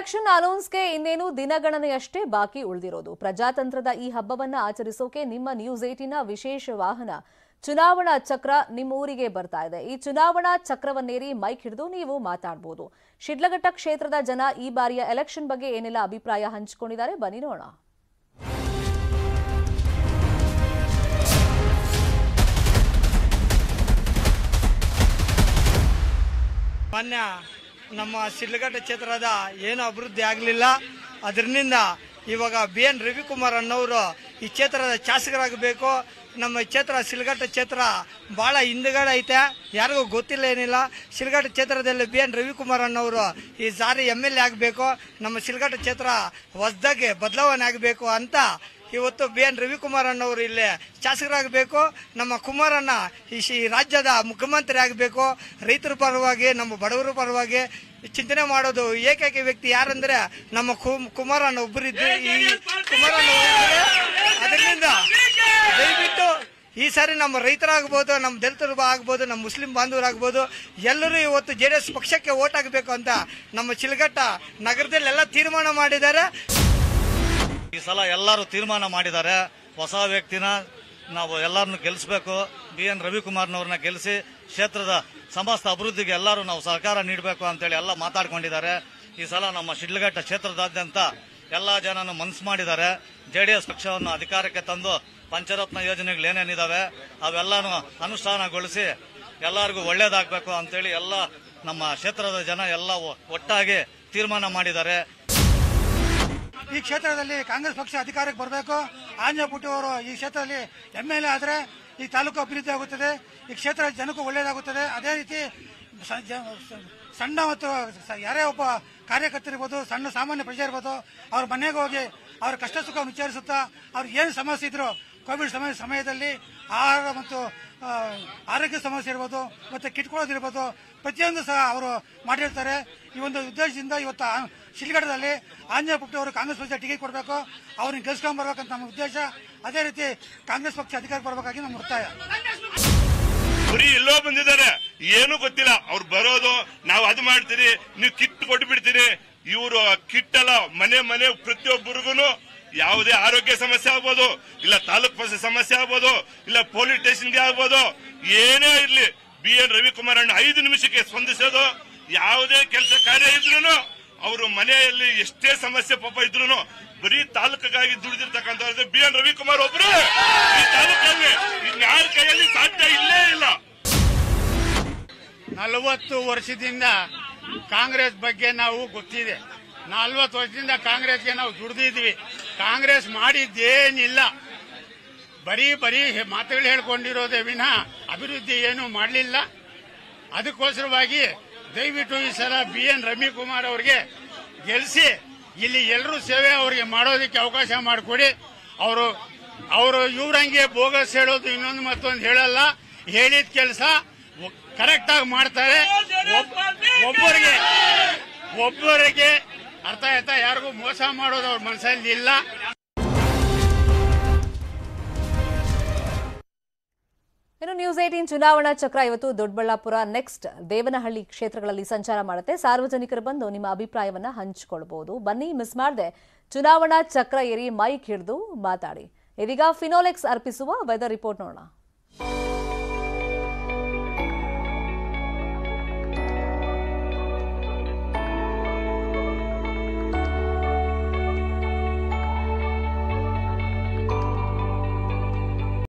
election ಅನೌನ್ಸ್ಗೆ ಇನ್ನೇನು ದಿನಗಣನೆಯಷ್ಟೇ ಬಾಕಿ ಉಳಿದಿರೋದು ಪ್ರಜಾತಂತ್ರದ ಈ ಹಬ್ಬವನ್ನ ಆಚರಿಸೋಕೆ ನಿಮ್ಮ ನ್ಯೂಸ್ ಏಟಿನ ವಿಶೇಷ ವಾಹನ ಚುನಾವಣಾ ಚಕ್ರ ನಿಮ್ಮ ಊರಿಗೆ ಬರ್ತಾ ಇದೆ ಈ ಚುನಾವಣಾ ಚಕ್ರವನ್ನೇರಿ ಮೈಕ್ ಹಿಡಿದು ನೀವು ಮಾತಾಡಬಹುದು ಶಿಡ್ಲಘಟ್ಟ ಕ್ಷೇತ್ರದ ಜನ ಈ ಬಾರಿಯ ಎಲೆಕ್ಷನ್ ಬಗ್ಗೆ ಏನೆಲ್ಲ ಅಭಿಪ್ರಾಯ ಹಂಚಿಕೊಂಡಿದ್ದಾರೆ ಬನ್ನಿ ನೋಡೋಣ ಮಾನ್ಯ ನಮ್ಮ ಶಿಡ್ಲಘಟ್ಟ ಕ್ಷೇತ್ರದ ಏನು ಅಭಿವೃದ್ಧಿ ಆಗಲಿಲ್ಲ ಅದರಿಂದ ಇವಾಗ ಬಿ ಎನ್ ರವಿಕುಮಾರ್ ಅನ್ನೋರು ಈ ಕ್ಷೇತ್ರದ ಶಾಸಕರಾಗಬೇಕು ನಮ್ಮ ಕ್ಷೇತ್ರ ಶಿಲ್ಘಟ್ಟ ಕ್ಷೇತ್ರ ಭಾಳ ಹಿಂದುಗಡೆ ಐತೆ ಯಾರಿಗೂ ಗೊತ್ತಿಲ್ಲ ಏನಿಲ್ಲ ಶಿಲ್ಘಟ್ಟ ಕ್ಷೇತ್ರದಲ್ಲಿ ಬಿ ಎನ್ ರವಿಕುಮಾರ್ ಅನ್ನೋರು ಈ ಸಾರಿ ಎಮ್ ಎಲ್ ಎ ಆಗಬೇಕು ನಮ್ಮ ಶಿಲ್ಘಟ್ಟ ಕ್ಷೇತ್ರ ಹೊಸದಾಗಿ ಬದಲಾವಣೆ ಆಗಬೇಕು ಅಂತ ಇವತ್ತು ಬಿ ಎನ್ ರವಿಕುಮಾರ್ ಅನ್ನೋರು ಇಲ್ಲಿ ಶಾಸಕರಾಗಬೇಕು ನಮ್ಮ ಕುಮಾರಣ್ಣ ಈ ಶಿ ರಾಜ್ಯದ ಮುಖ್ಯಮಂತ್ರಿ ಆಗಬೇಕು ರೈತರ ಪರವಾಗಿ ನಮ್ಮ ಬಡವರ ಪರವಾಗಿ ಚಿಂತನೆ ಮಾಡೋದು ಏಕೈಕ ವ್ಯಕ್ತಿ ಯಾರಂದ್ರೆ ನಮ್ಮ ಕು- ಕುಮಾರಣ್ಣ ಒಬ್ಬರಿದ್ದು ಈ ಕುಮಾರಣ್ಣ ಒಬ್ರಿದ್ರೆ ಅದರಿಂದ ದಯವಿಟ್ಟು ಈ ಸಾರಿ ನಮ್ಮ ರೈತರಾಗ್ಬೋದು ನಮ್ಮ ದಲಿತರು ಆಗ್ಬೋದು ನಮ್ಮ ಮುಸ್ಲಿಂ ಬಾಂಧವರಾಗ್ಬೋದು ಎಲ್ಲರೂ ಇವತ್ತು ಜೆ ಡಿ ಎಸ್ ಪಕ್ಷಕ್ಕೆ ಓಟ್ ಹಾಕಬೇಕು ಅಂತ ನಮ್ಮ ಚಿಲಘಟ್ಟ ನಗರದಲ್ಲಿ ಎಲ್ಲ ತೀರ್ಮಾನ ಮಾಡಿದ್ದಾರೆ ಈ ಸಲ ಎಲ್ಲರೂ ತೀರ್ಮಾನ ಮಾಡಿದ್ದಾರೆ ಹೊಸ ವ್ಯಕ್ತಿನ ನಾವು ಎಲ್ಲರನ್ನು ಗೆಲ್ಲಿಸಬೇಕು ಬಿ ಎನ್ ರವಿಕುಮಾರ್ನವ್ರನ್ನ ಗೆಲ್ಲಿಸಿ ಕ್ಷೇತ್ರದ ಸಮಸ್ತ ಅಭಿವೃದ್ಧಿಗೆ ಎಲ್ಲರೂ ನಾವು ಸಹಕಾರ ನೀಡಬೇಕು ಅಂತೇಳಿ ಎಲ್ಲ ಮಾತಾಡ್ಕೊಂಡಿದ್ದಾರೆ ಈ ಸಲ ನಮ್ಮ ಶಿಡ್ಲಘಟ್ಟ ಕ್ಷೇತ್ರದಾದ್ಯಂತ ಎಲ್ಲ ಜನನು ಮನಸ್ಸು ಮಾಡಿದ್ದಾರೆ ಜೆ ಡಿ ಎಸ್ ಪಕ್ಷವನ್ನು ಅಧಿಕಾರಕ್ಕೆ ತಂದು ಪಂಚರತ್ನ ಯೋಜನೆಗಳು ಏನೇನಿದಾವೆ ಅವೆಲ್ಲನೂ ಅನುಷ್ಠಾನಗೊಳಿಸಿ ಎಲ್ಲರಿಗೂ ಒಳ್ಳೇದಾಗಬೇಕು ಅಂತೇಳಿ ಎಲ್ಲ ನಮ್ಮ ಕ್ಷೇತ್ರದ ಜನ ಎಲ್ಲ ಒ- ಒಟ್ಟಾಗಿ ತೀರ್ಮಾನ ಮಾಡಿದ್ದಾರೆ ಈ ಕ್ಷೇತ್ರದಲ್ಲಿ ಕಾಂಗ್ರೆಸ್ ಪಕ್ಷ ಅಧಿಕಾರಕ್ಕೆ ಬರಬೇಕು ಆಂಜನೇಯ ಪುಟ್ಟಿ ಅವರು ಈ ಕ್ಷೇತ್ರದಲ್ಲಿ ಎಮ್ ಎಲ್ ಎ ಆದರೆ ಈ ತಾಲೂಕು ಅಭಿವೃದ್ಧಿ ಆಗುತ್ತದೆ ಈ ಕ್ಷೇತ್ರ ಜನಕ್ಕೂ ಒಳ್ಳೆಯದಾಗುತ್ತದೆ ಅದೇ ರೀತಿ ಸ- ಜ- ಸ- ಸಣ್ಣ ಮತ್ತು ಸ- ಯಾರೇ ಒಬ್ಬ ಕಾರ್ಯಕರ್ತರಿರ್ಬೋದು ಸಣ್ಣ ಸಾಮಾನ್ಯ ಪ್ರಜೆ ಇರ್ಬೋದು ಅವ್ರ ಮನೆಗೆ ಹೋಗಿ ಅವ್ರ ಕಷ್ಟ ಸುಖ ವಿಚಾರಿಸುತ್ತಾ ಅವ್ರಿಗೆ ಏನು ಸಮಸ್ಯೆ ಇದ್ರು ಕೋವಿಡ್ ಸಮಯ ಸಮಯದಲ್ಲಿ ಆಹಾರ ಮತ್ತು ಆ, ಆರೋಗ್ಯ ಸಮಸ್ಯೆ ಇರ್ಬೋದು ಮತ್ತೆ ಕಿಟ್ಕೊಳ್ಳೋದಿರ್ಬೋದು ಪ್ರತಿಯೊಂದು ಸಹ ಅವರು ಮಾಡಿರ್ತಾರೆ ಈ ಒಂದು ಉದ್ದೇಶದಿಂದ ಇವತ್ತು ಆ- ಶಿಲ್ಘಟ್ಟದಲ್ಲಿ ಆಂಜನೇಯ ಪುಟ್ಟಿ ಅವರು ಕಾಂಗ್ರೆಸ್ ಪಕ್ಷ ಟಿಕೆಟ್ ಕೊಡಬೇಕು ಅವ್ರನ್ನ ಗೆಲ್ಸ್ಕೊಂಡ್ ಬರ್ಬೇಕಂತ ನಮ್ಮ ಉದ್ದೇಶ ಅದೇ ರೀತಿ ಕಾಂಗ್ರೆಸ್ ಪಕ್ಷ ಅಧಿಕಾರಕ್ಕೆ ಬರಬೇಕಾಗಿ ನಮ್ಮ ಒತ್ತಾಯ ಬರೀ ಎಲ್ಲೋ ಬಂದಿದ್ದಾರೆ ಏನು ಗೊತ್ತಿಲ್ಲ ಅವ್ರು ಬರೋದು ನಾವು ಅದು ಮಾಡ್ತೀರಿ ನೀವು ಕಿಟ್ ಕೊಟ್ಟು ಬಿಡ್ತೀರಿ ಇವರು ಕಿಟ್ ಅಲ್ಲ ಮನೆ ಮನೆ ಪ್ರತಿಯೊಬ್ಬರಿಗೂ ಯಾವುದೇ ಆರೋಗ್ಯ ಸಮಸ್ಯೆ ಆಗ್ಬೋದು ಇಲ್ಲ ತಾಲೂಕ್ ಪಂಚಾಯತ್ ಸಮಸ್ಯೆ ಆಗ್ಬೋದು ಇಲ್ಲ ಪೊಲೀಸ್ ಸ್ಟೇಷನ್ಗೆ ಆಗ್ಬೋದು ಏನೇ ಇರ್ಲಿ ಬಿ ಎನ್ ರವಿಕುಮಾರ್ ಅಣ್ಣ ಐದು ನಿಮಿಷಕ್ಕೆ ಸ್ಪಂದಿಸೋದು ಯಾವುದೇ ಕೆಲಸ ಕಾರ್ಯ ಇದ್ರು ಅವರು ಮನೆಯಲ್ಲಿ ಎಷ್ಟೇ ಸಮಸ್ಯೆ ಪಾಪ ಇದ್ರು ಬರೀ ತಾಲೂಕಿಗಾಗಿ ದುಡಿದಿರ್ತಕ್ಕಂಥವ್ರು ಬಿ ಎನ್ ರವಿಕುಮಾರ್ ಒಬ್ರು ಈ ತಾಲೂಕಲ್ಲಿ ಇನ್ಯಾರ ಕೈಯಲ್ಲಿ ಸಾಧ್ಯ ಇಲ್ಲೇ ಇಲ್ಲ ನಲವತ್ತು ವರ್ಷದಿಂದ ಕಾಂಗ್ರೆಸ್ ಬಗ್ಗೆ ನಾವು ಗೊತ್ತಿದೆ ನಲ್ವತ್ತು ವರ್ಷದಿಂದ ಕಾಂಗ್ರೆಸ್ಗೆ ನಾವು ದುಡಿದಿದ್ವಿ ಕಾಂಗ್ರೆಸ್ ಮಾಡಿದ್ದೇನಿಲ್ಲ ಬರೀ ಬರೀ ಹೆ- ಮಾತುಗಳು ಹೇಳ್ಕೊಂಡಿರೋದೇ ವಿನಃ ಅಭಿವೃದ್ಧಿ ಏನು ಮಾಡಲಿಲ್ಲ ಅದಕ್ಕೋಸ್ಕರವಾಗಿ ದಯವಿಟ್ಟು ಈ ಸಲ ಬಿ ಎನ್ ರವಿಕುಮಾರ್ ಅವರಿಗೆ ಗೆಲ್ಲಿಸಿ ಇಲ್ಲಿ ಎಲ್ಲರೂ ಸೇವೆ ಅವರಿಗೆ ಮಾಡೋದಕ್ಕೆ ಅವಕಾಶ ಮಾಡಿಕೊಡಿ ಅವರು ಅವರು ಇವ್ರಂಗೆ ಬೋಗಸ್ ಹೇಳೋದು ಇನ್ನೊಂದು ಮತ್ತೊಂದು ಹೇಳಲ್ಲ ಹೇಳಿದ ಕೆಲಸ ಕರೆಕ್ಟ್ ಆಗಿ ಮಾಡ್ತಾರೆ ಒಬ್- ಒಬ್ಬರಿಗೆ ಒಬ್ಬರಿಗೆ ಅರ್ಥ ಆಯ್ತಾ ಯಾರಿಗೂ ಮೋಸ ಮಾಡೋದು ಅವ್ರ ಮನಸ್ಸಲ್ಲಿ ಇಲ್ಲ ಇನ್ನು ನ್ಯೂಸ್ ಏಟೀನ್ ಚುನಾವಣಾ ಚಕ್ರ ಇವತ್ತು ದೊಡ್ಡಬಳ್ಳಾಪುರ ನೆಕ್ಸ್ಟ್ ದೇವನಹಳ್ಳಿ ಕ್ಷೇತ್ರಗಳಲ್ಲಿ ಸಂಚಾರ ಮಾಡುತ್ತೆ ಸಾರ್ವಜನಿಕರು ಬಂದು ನಿಮ್ಮ ಅಭಿಪ್ರಾಯವನ್ನ ಹಂಚಿಕೊಳ್ಬಹುದು ಬನ್ನಿ ಮಿಸ್ ಮಾಡದೆ ಚುನಾವಣಾ ಚಕ್ರ ಏರಿ ಮೈಕ್ ಹಿಡಿದು ಮಾತಾಡಿ ಇದೀಗ ಫಿನೋಲೆಕ್ಸ್ ಅರ್ಪಿಸುವ ವೆದರ್ ರಿಪೋರ್ಟ್ ನೋಡೋಣ